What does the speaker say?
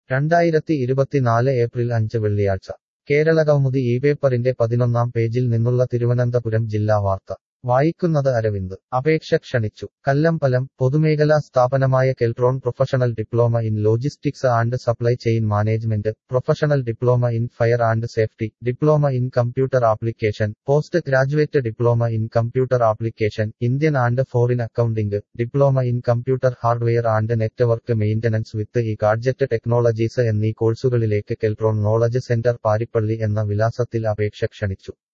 രണ്ടായിരത്തി ഇരുപത്തിനാല് ഏപ്രിൽ അഞ്ച് വെള്ളിയാഴ്ച കേരളകൗമുദി ഈ പേപ്പറിന്റെ പതിനൊന്നാം പേജിൽ നിന്നുള്ള തിരുവനന്തപുരം ജില്ലാ വാർത്ത വായിക്കുന്നത് അരവിന്ദ് അപേക്ഷ ക്ഷണിച്ചു കല്ലമ്പലം പൊതുമേഖലാ സ്ഥാപനമായ Keltron professional diploma in logistics and supply chain management professional diploma in fire and safety diploma in computer application post graduate diploma in computer application Indian and foreign accounting diploma in computer hardware and network maintenance with e gadget technologies എന്നീ കോഴ്സുകളിലേക്ക് Keltron knowledge centre Parippally എന്ന വിലാസത്തിൽ അപേക്ഷ ക്ഷണിച്ചു